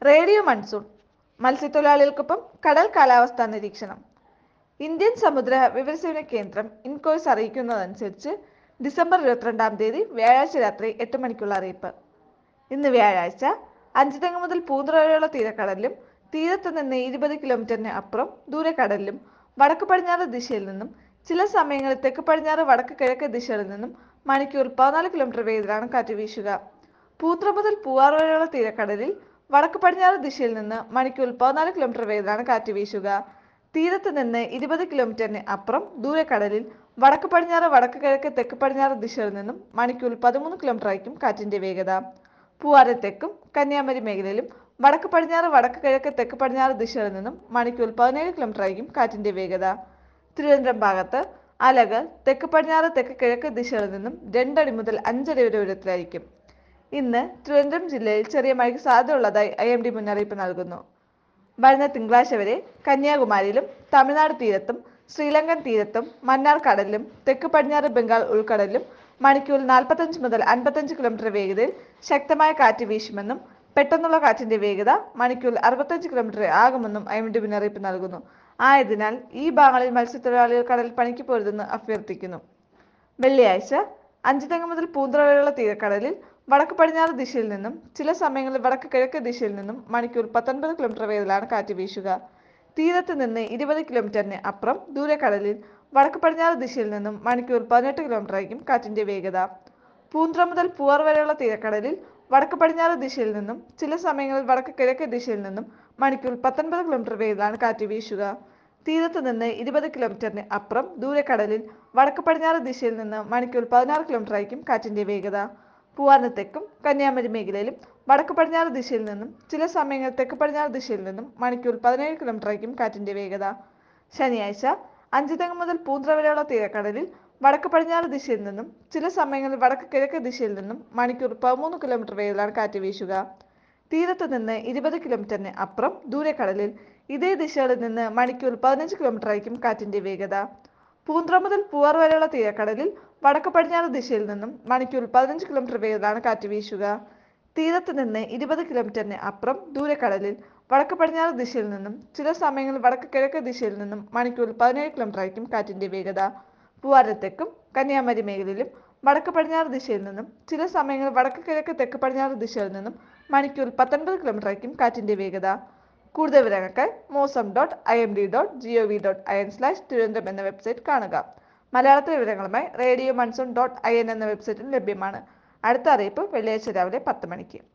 radio monsoon മത്സ്യത്തൊഴിലാളികൾക്കൊപ്പം കടൽ കാലാവസ്ഥാ നിരീക്ഷണം ഇന്ത്യൻ സമുദ്ര വിവരസേവന കേന്ദ്രം ഇൻകോയ്സ് അറിയിക്കുന്നതനുസരിച്ച് ഡിസംബർ ഇരുപത്തിരണ്ടാം തീയതി വ്യാഴാഴ്ച രാത്രി എട്ട് മണിക്കുള്ള അറിയിപ്പ് ഇന്ന് വ്യാഴാഴ്ച അഞ്ചുതെങ്ങ് മുതൽ പൂന്തുറ വരെയുള്ള തീരക്കടലിലും തീരത്ത് നിന്ന് ഇരുപത് കിലോമീറ്ററിന് അപ്പുറം ദൂരക്കടലിലും വടക്ക് പടിഞ്ഞാറ് ദിശയിൽ നിന്നും ചില സമയങ്ങളിൽ തെക്ക് പടിഞ്ഞാറ് വടക്ക് കിഴക്ക് ദിശകളിൽ നിന്നും മണിക്കൂർ പതിനാല് കിലോമീറ്റർ വേഗത്തിലാണ് കാറ്റ് വീശുക പൂന്തുറ മുതൽ പൂവാർ വരെയുള്ള തീരക്കടലിൽ വടക്ക് പടിഞ്ഞാറ് ദിശയിൽ നിന്ന് മണിക്കൂർ പതിനാല് കിലോമീറ്റർ വേഗത്തിലാണ് കാറ്റ് വീശുക തീരത്ത് നിന്ന് ഇരുപത് കിലോമീറ്ററിന് അപ്പുറം ദൂരക്കടലിൽ വടക്ക് പടിഞ്ഞാറ് വടക്ക് കിഴക്ക് തെക്ക് പടിഞ്ഞാറ് ദിശകളിൽ നിന്നും മണിക്കൂർ പതിമൂന്ന് കിലോമീറ്റർ ആയിരിക്കും കാറ്റിന്റെ വേഗത പൂവാറ് തെക്കും കന്യാകുമാരി മേഖലയിലും വടക്ക് പടിഞ്ഞാറ് വടക്ക് കിഴക്ക് തെക്ക് പടിഞ്ഞാറ് ദിശകളിൽ നിന്നും മണിക്കൂർ പതിനേഴ് കിലോമീറ്റർ ആയിരിക്കും കാറ്റിന്റെ വേഗത തിരുവനന്തപുരം ഭാഗത്ത് അലകൾ തെക്ക് പടിഞ്ഞാറ് തെക്ക് കിഴക്ക് ദിശകളിൽ നിന്നും രണ്ടടി മുതൽ അഞ്ചടി വരെ ഉയരത്തിലായിരിക്കും ഇന്ന് തിരുവനന്തപുരം ജില്ലയിൽ ചെറിയ മഴയ്ക്ക് സാധ്യതയുള്ളതായി ഐ എം ഡി മുന്നറിയിപ്പ് നൽകുന്നു വരുന്ന തിങ്കളാഴ്ച വരെ കന്യാകുമാരിയിലും തമിഴ്നാട് തീരത്തും ശ്രീലങ്കൻ തീരത്തും മന്നാർ കടലിലും തെക്ക് പടിഞ്ഞാറ് ബംഗാൾ ഉൾക്കടലിലും മണിക്കൂറിൽ നാൽപ്പത്തഞ്ച് മുതൽ അൻപത്തഞ്ച് കിലോമീറ്റർ വേഗതയിൽ ശക്തമായ കാറ്റ് വീശുമെന്നും പെട്ടെന്നുള്ള കാറ്റിന്റെ വേഗത മണിക്കൂറിൽ അറുപത്തഞ്ച് കിലോമീറ്റർ ആകുമെന്നും ഐ എം ഡി മുന്നറിയിപ്പ് നൽകുന്നു ആയതിനാൽ ഈ ഭാഗങ്ങളിൽ മത്സ്യത്തൊഴിലാളികൾ കടൽ പണിക്ക് പോരുതെന്ന് അഭ്യർത്ഥിക്കുന്നു വെള്ളിയാഴ്ച അഞ്ചുതെങ്ങ് മുതൽ പൂന്തുറ വരെയുള്ള തീരക്കടലിൽ വടക്ക് പടിഞ്ഞാറ് ദിശയിൽ നിന്നും ചില സമയങ്ങളിൽ വടക്ക് കിഴക്ക് ദിശയിൽ നിന്നും മണിക്കൂർ പത്തൊൻപത് കിലോമീറ്റർ വേഗത്തിലാണ് കാറ്റ് വീശുക തീരത്ത് നിന്ന് ഇരുപത് കിലോമീറ്ററിന് അപ്പുറം ദൂരക്കടലിൽ വടക്ക് പടിഞ്ഞാറ് ദിശയിൽ നിന്നും മണിക്കൂർ പതിനെട്ട് കിലോമീറ്റർ ആയിരിക്കും കാറ്റിന്റെ വേഗത പൂന്തുറ മുതൽ പൂവാർ വരെയുള്ള തീരക്കടലിൽ വടക്ക് പടിഞ്ഞാറ് ദിശയിൽ നിന്നും ചില സമയങ്ങളിൽ വടക്ക് കിഴക്ക് ദിശയിൽ നിന്നും മണിക്കൂർ പത്തൊൻപത് കിലോമീറ്റർ വേഗത്തിലാണ് കാറ്റ് വീശുക തീരത്ത് നിന്ന് ഇരുപത് കിലോമീറ്ററിന് അപ്പുറം ദൂരക്കടലിൽ വടക്ക് പടിഞ്ഞാറ് ദിശയിൽ നിന്ന് മണിക്കൂർ പതിനാറ് കിലോമീറ്റർ ആയിരിക്കും കാറ്റിന്റെ വേഗത പൂവാറിന് തെക്കും കന്യാകുമാരി മേഖലയിലും വടക്ക് പടിഞ്ഞാറ് ദിശയിൽ നിന്നും ചില സമയങ്ങളിൽ തെക്ക് പടിഞ്ഞാറ് ദിശയിൽ നിന്നും മണിക്കൂർ പതിനേഴ് കിലോമീറ്റർ ആയിരിക്കും കാറ്റിന്റെ വേഗത ശനിയാഴ്ച അഞ്ചുതെങ്ങ് മുതൽ പൂന്തുറ വരെയുള്ള തീരക്കടലിൽ വടക്ക് പടിഞ്ഞാറ് ദിശയിൽ നിന്നും ചില സമയങ്ങളിൽ വടക്ക് കിഴക്ക് ദിശയിൽ നിന്നും മണിക്കൂർ പതിമൂന്ന് കിലോമീറ്റർ വേഗത്തിലാണ് കാറ്റ് വീശുക തീരത്ത് നിന്ന് ഇരുപത് കിലോമീറ്ററിന് അപ്പുറം ദൂരക്കടലിൽ ഇതേ ദിശകളിൽ നിന്ന് മണിക്കൂർ പതിനഞ്ച് കിലോമീറ്റർ ആയിരിക്കും കാറ്റിന്റെ വേഗത പൂന്തുറ മുതൽ പൂവാർ വരെയുള്ള തീരക്കടലിൽ വടക്ക് പടിഞ്ഞാറ് ദിശയിൽ നിന്നും മണിക്കൂർ പതിനഞ്ച് കിലോമീറ്റർ വേഗത്തിലാണ് കാറ്റ് വീശുക തീരത്ത് നിന്ന് ഇരുപത് കിലോമീറ്ററിന് അപ്പുറം ദൂരക്കടലിൽ വടക്ക് പടിഞ്ഞാറ് ദിശയിൽ നിന്നും ചില സമയങ്ങളിൽ വടക്ക് കിഴക്ക് ദിശയിൽ നിന്നും മണിക്കൂർ പതിനേഴ് കിലോമീറ്റർ ആയിരിക്കും കാറ്റിന്റെ വേഗത പൂവാരത്തേക്കും കന്യാകുമാരി മേഖലയിലും വടക്ക് പടിഞ്ഞാറ് ദിശയിൽ നിന്നും ചില സമയങ്ങളിൽ വടക്ക് കിഴക്ക് തെക്ക് പടിഞ്ഞാറ് ദിശയിൽ നിന്നും മണിക്കൂർ പത്തൊൻപത് കിലോമീറ്റർ ആയിരിക്കും കാറ്റിന്റെ വേഗത കൂടുതൽ വിവരങ്ങൾക്ക് Mausam dot I M D dot G O V dot I N slash Thiruvananthapuram എന്ന വെബ്സൈറ്റ് കാണുക മലയാളത്തിലെ വിവരങ്ങളുമായി radio monsoon dot I N എന്ന വെബ്സൈറ്റിൽ ലഭ്യമാണ് അടുത്ത അറിയിപ്പ് വെള്ളിയാഴ്ച രാവിലെ പത്ത് മണിക്ക്